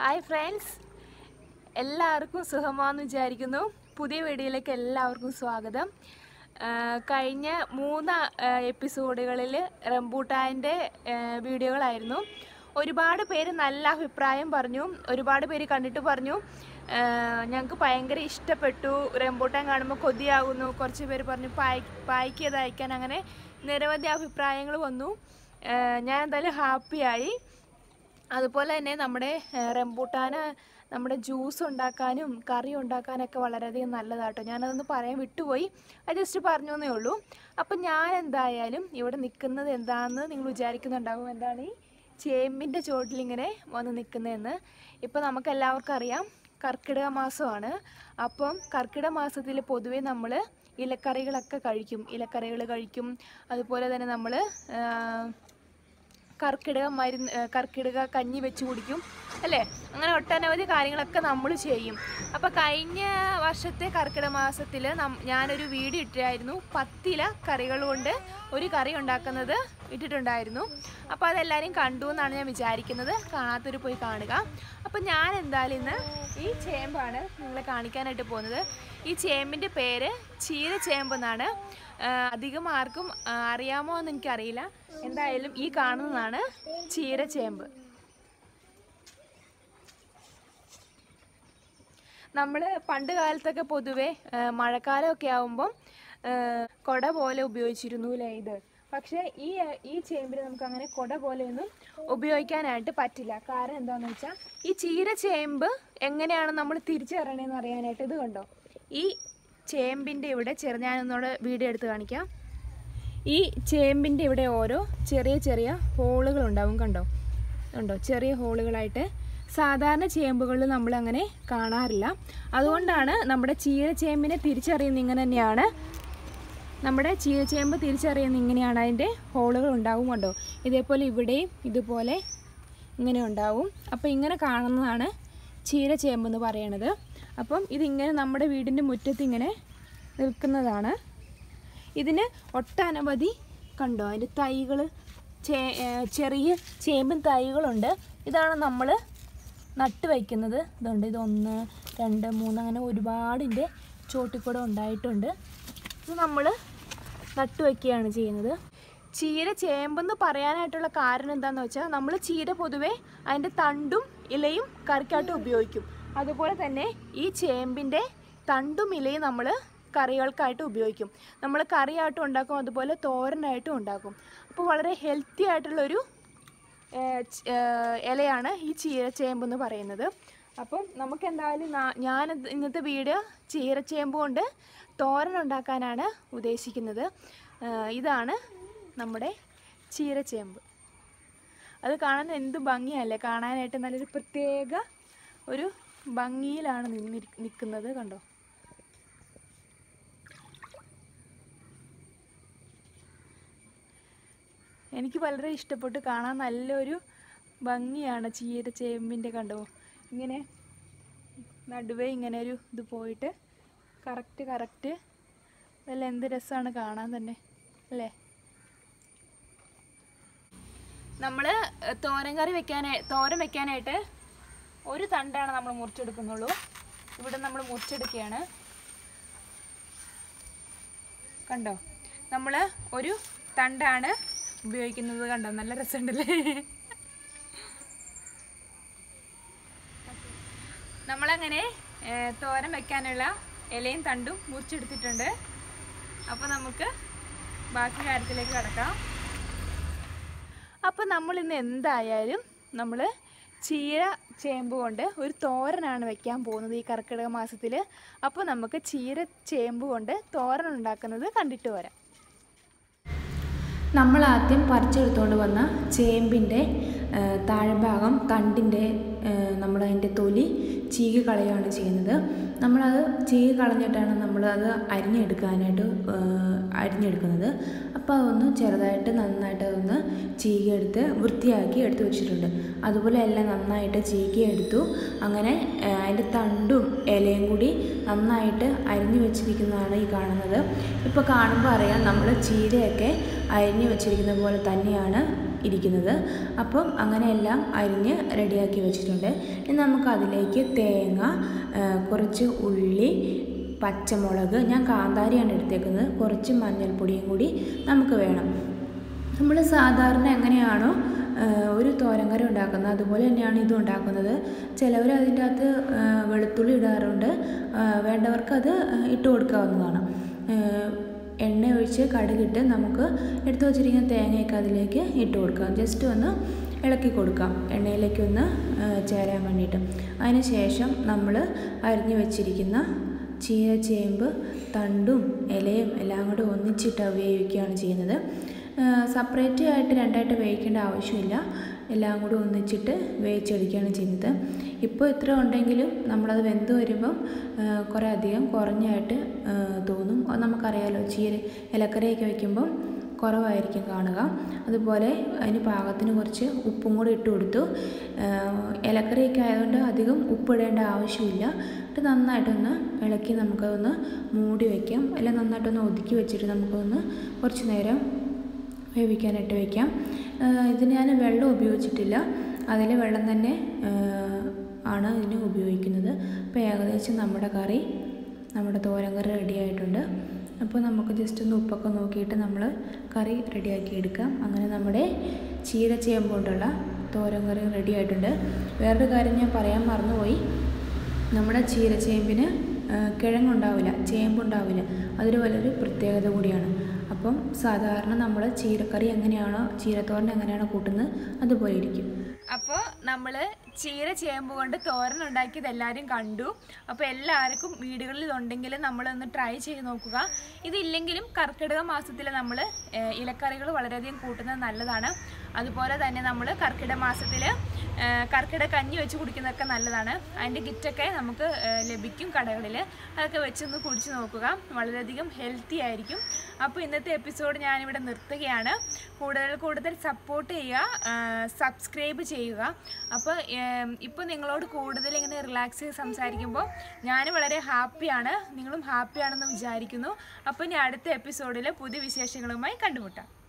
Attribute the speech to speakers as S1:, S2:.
S1: hi friends എല്ലാവർക്കും സുഖമാണെന്ന് വിചാരിക്കുന്നു പുതിയ വീഡിയോയിലേക്ക് എല്ലാവർക്കും സ്വാഗതം ആ, കഴിഞ്ഞ മൂന്ന് എപ്പിസോഡുകളിൽ റംബൂട്ടാൻ്റെ വീഡിയോകളായിരുന്നു ഒരുപാട് പേര് നല്ല അഭിപ്രായം പറഞ്ഞു ഒരുപാട് പേര് കണ്ടിട്ട് പറഞ്ഞു ഞങ്ങൾക്ക് ഭയങ്കര ഇഷ്ടപ്പെട്ടു റംബൂട്ടാൻ കാണുമ്പോൾ കൊതിയാകുന്നു കുറച്ച് പേര് പറഞ്ഞു പായ് പായ്ക്ക് ചെയ്ത് അയക്കാൻ അങ്ങനെ നിരവധി അഭിപ്രായങ്ങൾ വന്നു ആ, ഞാൻ എന്തായാലും ഹാപ്പിയായി അതുപോലെ തന്നെ നമ്മുടെ ഏഹ്, റംബൂട്ടാന് നമ്മുടെ ജ്യൂസ് ഉണ്ടാക്കാനും കറി ഉണ്ടാക്കാനൊക്കെ വളരെയധികം നല്ലതാട്ടോ ഞാനതൊന്ന് പറയാൻ വിട്ടുപോയി അത് ജസ്റ്റ് പറഞ്ഞു എന്നേ ഉള്ളൂ അപ്പം ഞാൻ എന്തായാലും ഇവിടെ നിൽക്കുന്നത് എന്താണെന്ന് നിങ്ങൾ വിചാരിക്കുന്നുണ്ടാകും എന്താണ് ഈ ചേമ്പിൻ്റെ ചോട്ടിലിങ്ങനെ വന്ന് നിൽക്കുന്നതെന്ന് ഇപ്പം നമുക്ക് എല്ലാവർക്കും അറിയാം കർക്കിടക മാസമാണ് അപ്പം കർക്കിടക മാസത്തിൽ പൊതുവേ നമ്മൾ ഇലക്കറികളൊക്കെ കഴിക്കും ഇലക്കറികൾ കഴിക്കും അതുപോലെ തന്നെ നമ്മൾ കർക്കിടക മരുന്ന് ഏഹ് കർക്കിടക കഞ്ഞി വെച്ച് കുടിക്കും അല്ലേ അങ്ങനെ ഒട്ടനവധി കാര്യങ്ങളൊക്കെ നമ്മൾ ചെയ്യും അപ്പോൾ കഴിഞ്ഞ വർഷത്തെ കർക്കിടക മാസത്തിൽ ഞാനൊരു വീഡിയോ ഇട്ടായിരുന്നു പത്തില കറികൾ കൊണ്ട് ഒരു കറി ഉണ്ടാക്കുന്നത് ഇട്ടിട്ടുണ്ടായിരുന്നു അപ്പോൾ അതെല്ലാവരും കണ്ടു എന്നാണ് ഞാൻ വിചാരിക്കുന്നത് കാണാത്തൊരു പോയി കാണുക അപ്പോൾ ഞാൻ എന്തായാലും ഇന്ന് ഈ ചേമ്പാണ് നിങ്ങളെ കാണിക്കാനായിട്ട് പോകുന്നത് ഈ ചേമ്പിൻ്റെ പേര് ചീര ചേമ്പെന്നാണ് ആഹ് അധികം ആർക്കും ആഹ് അറിയാമോ എന്ന് എനിക്കറിയില്ല എന്തായാലും ഈ കാണുന്നതാണ് ചീരച്ചേമ്പ് നമ്മൾ പണ്ട് കാലത്തൊക്കെ പൊതുവെ ആഹ് മഴക്കാലമൊക്കെ ആവുമ്പം ആഹ് കൊട പോലെ ഉപയോഗിച്ചിരുന്നു അല്ലേ ഇത് പക്ഷേ ഈ ഈ ചേമ്പിന് നമുക്ക് അങ്ങനെ കൊട പോലെയൊന്നും ഉപയോഗിക്കാനായിട്ട് പറ്റില്ല കാരണം എന്താണെന്ന് വെച്ചാൽ ഈ ചീര ചേമ്പ് എങ്ങനെയാണ് നമ്മൾ തിരിച്ചറിയണമെന്ന് അറിയാനായിട്ട് ഇത് കണ്ടോ ഈ ചേമ്പിൻ്റെ ഇവിടെ ചെറു ഞാനൊന്നുകൂടെ വീഡിയോ എടുത്ത് കാണിക്കാം ഈ ചേമ്പിൻ്റെ ഇവിടെ ഓരോ ചെറിയ ചെറിയ ഹോളുകൾ ഉണ്ടാവും കണ്ടോ ഉണ്ടോ ചെറിയ ഹോളുകളായിട്ട് സാധാരണ ചേമ്പുകളിൽ നമ്മൾ അങ്ങനെ കാണാറില്ല അതുകൊണ്ടാണ് നമ്മുടെ ചീരച്ചേമ്പിനെ തിരിച്ചറിയുന്ന ഇങ്ങനെ തന്നെയാണ് നമ്മുടെ ചീരച്ചേമ്പ് തിരിച്ചറിയുന്ന ഇങ്ങനെയാണ് അതിൻ്റെ ഹോളുകൾ ഉണ്ടാവും കണ്ടോ ഇതേപോലെ ഇവിടെയും ഇതുപോലെ ഇങ്ങനെ ഉണ്ടാവും അപ്പോൾ ഇങ്ങനെ കാണുന്നതാണ് ചീരച്ചേമ്പ് എന്ന് പറയണത് അപ്പം ഇതിങ്ങനെ നമ്മുടെ വീടിൻ്റെ മുറ്റത്ത് ഇങ്ങനെ നിൽക്കുന്നതാണ് ഇതിന് ഒട്ടനവധി കണ്ടോ അതിൻ്റെ തൈകൾ ചേ ഏർ ചെറിയ ചേമ്പൻ തൈകളുണ്ട് ഇതാണ് നമ്മൾ നട്ട് വയ്ക്കുന്നത് ഇതുണ്ട് ഇതൊന്ന് രണ്ട് മൂന്ന് അങ്ങനെ ഒരുപാട് ഇതിൻ്റെ ചോട്ടിക്കൂടെ ഉണ്ടായിട്ടുണ്ട് ഇത് നമ്മൾ നട്ട് വയ്ക്കുകയാണ് ചെയ്യുന്നത് ചീര ചേമ്പെന്ന് പറയാനായിട്ടുള്ള കാരണം എന്താണെന്ന് വെച്ചാൽ നമ്മൾ ചീര പൊതുവെ അതിൻ്റെ തണ്ടും ഇലയും കറിക്കായിട്ട് ഉപയോഗിക്കും അതുപോലെ തന്നെ ഈ ചേമ്പിൻ്റെ തണ്ടും ഇലയും നമ്മൾ കറികൾക്കായിട്ട് ഉപയോഗിക്കും നമ്മൾ കറിയായിട്ടും ഉണ്ടാക്കും അതുപോലെ തോരനായിട്ടും ഉണ്ടാക്കും അപ്പോൾ വളരെ ഹെൽത്തി ആയിട്ടുള്ളൊരു ഏഹ് ച്- ഏഹ് ഇലയാണ് ഈ ചീരച്ചേമ്പ് എന്ന് പറയുന്നത് അപ്പം നമുക്ക് എന്തായാലും നാ- ഞാൻ ഇത് ഇന്നത്തെ വീഡിയോ ചീരച്ചേമ്പ് കൊണ്ട് തോരൻ ഉണ്ടാക്കാനാണ് ഉദ്ദേശിക്കുന്നത് ഏഹ് ഇതാണ് നമ്മുടെ ചീരച്ചേമ്പ് അത് കാണാൻ എന്ത് ഭംഗിയല്ലേ കാണാനായിട്ട് നല്ലൊരു പ്രത്യേക ഒരു ഭംഗിയിലാണ് നിന്നി നിൽക്കുന്നത് കണ്ടോ എനിക്ക് വളരെ ഇഷ്ടപ്പെട്ടു കാണാൻ നല്ലൊരു ഭംഗിയാണ് ചീര ചേമ്പിൻ്റെ കണ്ടോ ഇങ്ങനെ നടുവേ ഇങ്ങനെ ഒരു ഇത് പോയിട്ട് കറക്റ്റ് കറക്റ്റ് അതെല്ലാം എന്ത് രസമാണ് കാണാൻ തന്നെ അല്ലേ നമ്മൾ തോരൻ കറി വെക്കാനായി തോരൻ വെക്കാനായിട്ട് ഒരു തണ്ടാണ് നമ്മൾ മുറിച്ചെടുക്കുന്നുള്ളൂ ഇവിടെ നമ്മൾ മുറിച്ചെടുക്കുകയാണ് കണ്ടോ നമ്മൾ ഒരു തണ്ടാണ് ഉപയോഗിക്കുന്നത് കണ്ടോ നല്ല രസമുണ്ടല്ലേ നമ്മളങ്ങനെ ഏ, തോരൻ വെക്കാനുള്ള ഇലയും തണ്ടും മുറിച്ചെടുത്തിട്ടുണ്ട് അപ്പോൾ നമുക്ക് ബാക്കി കാര്യത്തിലേക്ക് കിടക്കാം അപ്പോൾ നമ്മൾ ഇന്ന് എന്തായാലും നമ്മൾ ചീര ചേമ്പ് കൊണ്ട് ഒരു തോരനാണ് വെക്കാൻ പോകുന്നത് ഈ കർക്കിടക മാസത്തിൽ അപ്പോൾ നമുക്ക് ചീര ചേമ്പ് കൊണ്ട് തോരൻ ഉണ്ടാക്കുന്നത് കണ്ടിട്ട് വരാം
S2: നമ്മൾ ആദ്യം പറിച്ചെടുത്തുകൊണ്ട് വന്ന ചേമ്പിൻ്റെ താഴ്ഭാഗം തണ്ടിൻ്റെ നമ്മൾ അതിൻ്റെ തൊലി ചീകി കളയുകയാണ് ചെയ്യുന്നത് നമ്മളത് ചീകി കളഞ്ഞിട്ടാണ് നമ്മളത് അരിഞ്ഞെടുക്കാനായിട്ട് ആ, അരിഞ്ഞെടുക്കുന്നത് അപ്പോൾ അതൊന്ന് ചെറുതായിട്ട് നന്നായിട്ട് അതൊന്ന് ചീകിയെടുത്ത് വൃത്തിയാക്കി എടുത്ത് വെച്ചിട്ടുണ്ട് അതുപോലെ എല്ലാം നന്നായിട്ട് ചീകിയെടുത്തു അങ്ങനെ ആ, അതിൻ്റെ തണ്ടും ഇലയും കൂടി നന്നായിട്ട് അരിഞ്ഞു വെച്ചിരിക്കുന്നതാണ് ഈ കാണുന്നത് ഇപ്പോൾ കാണുമ്പോൾ അറിയാം നമ്മൾ ചീരയൊക്കെ അരിഞ്ഞു വെച്ചിരിക്കുന്ന പോലെ തന്നെയാണ് ഇരിക്കുന്നത് അപ്പം അങ്ങനെ എല്ലാം അരിഞ്ഞ് റെഡിയാക്കി വെച്ചിട്ടുണ്ട് ഇനി നമുക്ക് അതിലേക്ക് തേങ്ങ ആ, കുറച്ച് ഉള്ളി പച്ചമുളക് ഞാൻ കാന്താരിയാണ് എടുത്തേക്കുന്നത് കുറച്ച് മഞ്ഞൾപ്പൊടിയും കൂടി നമുക്ക് വേണം നമ്മൾ സാധാരണ എങ്ങനെയാണോ ആ, ഒരു തോരങ്കറി ഉണ്ടാക്കുന്നത് അതുപോലെ തന്നെയാണ് ഇതും ഉണ്ടാക്കുന്നത് ചിലവർ അതിൻ്റെ അകത്ത് ആ, വെളുത്തുള്ളി ഇടാറുണ്ട് ആ, വേണ്ടവർക്ക് അത് ഇട്ട് കൊടുക്കാവുന്നതാണ് ആ, എണ്ണ ഒഴിച്ച് കടുകിട്ട് നമുക്ക് എടുത്തു വച്ചിരിക്കുന്ന തേങ്ങയൊക്കെ അതിലേക്ക് ഇട്ട് കൊടുക്കാം ജസ്റ്റ് ഒന്ന് ഇളക്കി കൊടുക്കാം എണ്ണയിലേക്ക് ഒന്ന് ആ, ചേരാൻ വേണ്ടിയിട്ട് അതിന് ശേഷം നമ്മൾ അരിഞ്ഞു വെച്ചിരിക്കുന്ന ചീര ചേമ്പ് തണ്ടും ഇലയും എല്ലാം കൂടി ഒന്നിച്ചിട്ട് വേവിക്കുകയാണ് ചെയ്യുന്നത് സെപ്പറേറ്റ് ആയിട്ട് രണ്ടായിട്ട് വേവിക്കേണ്ട ആവശ്യമില്ല എല്ലാം കൂടി ഒന്നിച്ചിട്ട് വേവിച്ചെടുക്കുകയാണ് ചെയ്യുന്നത് ഇപ്പോൾ ഇത്ര ഉണ്ടെങ്കിലും നമ്മളത് വെന്ത് വരുമ്പം ആ, കുറേ അധികം കുറഞ്ഞായിട്ട് ആ, തോന്നും അത് നമുക്കറിയാലോ ചീര ഇലക്കറിയൊക്കെ വയ്ക്കുമ്പം കുറവായിരിക്കും കാണുക അതുപോലെ അതിന് പാകത്തിന് കുറച്ച് ഉപ്പും കൂടി ഇട്ട് കൊടുത്തു ആ, ഇലക്കറിയൊക്കെ ആയതുകൊണ്ട് അധികം ഉപ്പിടേണ്ട ആവശ്യമില്ല എന്നിട്ട് നന്നായിട്ടൊന്ന് ഇളക്കി നമുക്കതൊന്ന് മൂടി വയ്ക്കാം അല്ലെങ്കിൽ നന്നായിട്ടൊന്ന് ഒതുക്കി വെച്ചിട്ട് നമുക്കൊന്ന് കുറച്ച് നേരം വേവിക്കാനായിട്ട് വയ്ക്കാം ആ, ഇതിന് ഞാൻ വെള്ളം ഉപയോഗിച്ചിട്ടില്ല അതിൽ വെള്ളം തന്നെ ആ, ആണ് ഇതിന് ഉപയോഗിക്കുന്നത് അപ്പോൾ ഏകദേശം നമ്മുടെ കറി നമ്മുടെ തോരൻ കറി റെഡി ആയിട്ടുണ്ട് അപ്പോൾ നമുക്ക് ജസ്റ്റ് ഒന്ന് ഉപ്പൊക്കെ നോക്കിയിട്ട് നമ്മൾ കറി റെഡിയാക്കി എടുക്കാം അങ്ങനെ നമ്മുടെ ചീര ചേമ്പ് കൊണ്ടുള്ള തോരൻ കറി റെഡി ആയിട്ടുണ്ട് വേറൊരു കാര്യം ഞാൻ പറയാൻ മറന്നുപോയി നമ്മുടെ ചീരച്ചേമ്പിന് ആ, കിഴങ്ങുണ്ടാവില്ല ചേമ്പുണ്ടാവില്ല അതൊരു വലിയൊരു പ്രത്യേകത കൂടിയാണ് അപ്പം സാധാരണ നമ്മൾ ചീരക്കറി എങ്ങനെയാണോ ചീരത്തോരൻ എങ്ങനെയാണോ കൂട്ടുന്നത് അതുപോലെ ഇരിക്കും
S1: അപ്പോൾ നമ്മൾ ചീര ചേമ്പ് കൊണ്ട് തോരൻ ഉണ്ടാക്കിയത് എല്ലാവരും കണ്ടു അപ്പോൾ എല്ലാവർക്കും വീടുകളിൽ ഉണ്ടെങ്കിൽ നമ്മളൊന്ന് ട്രൈ ചെയ്ത് നോക്കുക ഇതില്ലെങ്കിലും കർക്കിടക മാസത്തിൽ നമ്മൾ ഇലക്കറികൾ വളരെയധികം കൂട്ടുന്നത് നല്ലതാണ് അതുപോലെ തന്നെ നമ്മൾ കർക്കിടക മാസത്തിൽ കർക്കിടക കഞ്ഞി വെച്ച് കുടിക്കുന്നതൊക്കെ നല്ലതാണ് അതിൻ്റെ കിറ്റൊക്കെ നമുക്ക് ഏ, ലഭിക്കും കടകളിൽ അതൊക്കെ വെച്ചൊന്ന് കുടിച്ച് നോക്കുക വളരെയധികം ഹെൽത്തി ആയിരിക്കും അപ്പോൾ ഇന്നത്തെ എപ്പിസോഡ് ഞാനിവിടെ നിർത്തുകയാണ് കൂടുതൽ കൂടുതൽ സപ്പോർട്ട് ചെയ്യുക സബ്സ്ക്രൈബ് ചെയ്യുക അപ്പോൾ ഇപ്പോൾ നിങ്ങളോട് കൂടുതൽ ഇങ്ങനെ റിലാക്സ് ചെയ്ത് സംസാരിക്കുമ്പോൾ ഞാൻ വളരെ ഹാപ്പിയാണ് നിങ്ങളും ഹാപ്പിയാണെന്ന് വിചാരിക്കുന്നു അപ്പോൾ ഇനി അടുത്ത എപ്പിസോഡിൽ പുതിയ വിശേഷങ്ങളുമായി കണ്ടുമുട്ടാം